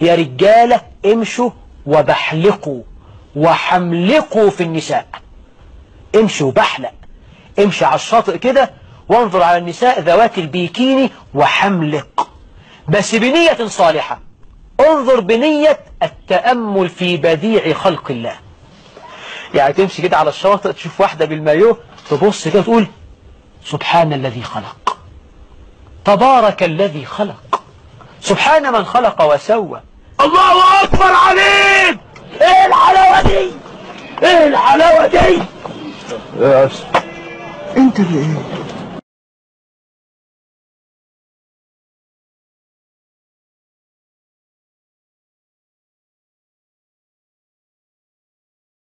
يا رجالة امشوا وبحلقوا وحملقوا في النساء امشي وبحلق امشي على الشاطئ كده وانظر على النساء ذوات البيكيني وحملق بس بنية صالحة انظر بنية التأمل في بديع خلق الله يعني تمشي كده على الشاطئ تشوف واحدة بالمايوه تبص كده تقول سبحان الذي خلق تبارك الذي خلق سبحان من خلق وسوى الله أكبر عليك ايه الحلاوة دي ايه الحلاوة دي انت اللي ايه